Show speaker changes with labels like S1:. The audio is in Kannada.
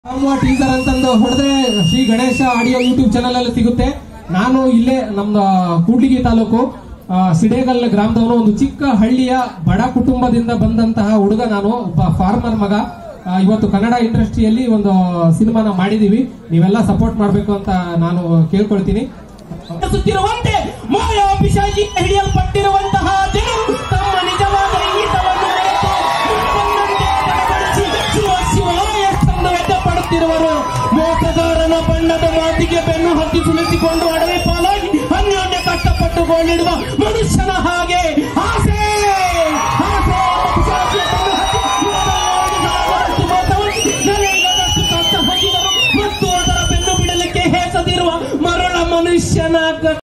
S1: ನಮ್ಮ ಟೀಸರ್ ಅಂತಂದು ಹೊಡೆದ್ರೆ Shri Ganesha audio YouTube channel ಅಲ್ಲಿ ಸಿಗುತ್ತೆ ನಾನು ಇಲ್ಲೇ ನಮ್ಮ ಕೂಡ್ಲಿಗಿ ತಾಲೂಕು ಆ, ಸಿಡೇಗಲ್ ಗ್ರಾಮದವನು ಒಂದು ಚಿಕ್ಕ ಹಳ್ಳಿಯ ಬಡ ಕುಟುಂಬದಿಂದ ಬಂದಂತಹ ಹುಡುಗ ನಾನು ಒಬ್ಬ ಫಾರ್ಮರ್ ಮಗ ಆ, ಇವತ್ತು ಕನ್ನಡ ಇಂಡಸ್ಟ್ರಿಯಲ್ಲಿ ಒಂದು ಸಿನಿಮಾನ ಮಾಡಿದೀವಿ ನೀವೆಲ್ಲ ಸಪೋರ್ಟ್ ಮಾಡಬೇಕು ಅಂತ ನಾನು ಕೇಳ್ಕೊಳ್ತೀನಿ
S2: ಸುತ್ತಿರುವಂತೆ ಮಾಯಾ ಪಿಶಾಚಿ ಹಿಡಿಯಲ್ಪಟ್ಟಿರುವಂತಹ ಜನರು ತಮ್ಮ ನಿಜವಾದ ಇಂಗಿತವನ್ನು ಮರೆತು ಮುಖವನ್ನಂತೆ ಬಡಬಡಿಸಿ ಶಿವ ಶಿವ ಎಷ್ಟೊಂದು ವ್ಯಥಪಡುತ್ತಿರುವರು ಮೋಸಗಾರನ ಬಣ್ಣದ ಮಾತಿಗೆ ಬೆನ್ನು ಹತ್ತಿ ಸುಳಿಸಿಕೊಂಡು ಅಡವಿ ಪಾಲಾಗಿ ಅನ್ಯೋನ್ಯ ಕಷ್ಟಪಟ್ಟು ಗೋಳಿಡುವ ಮನುಷ್ಯನ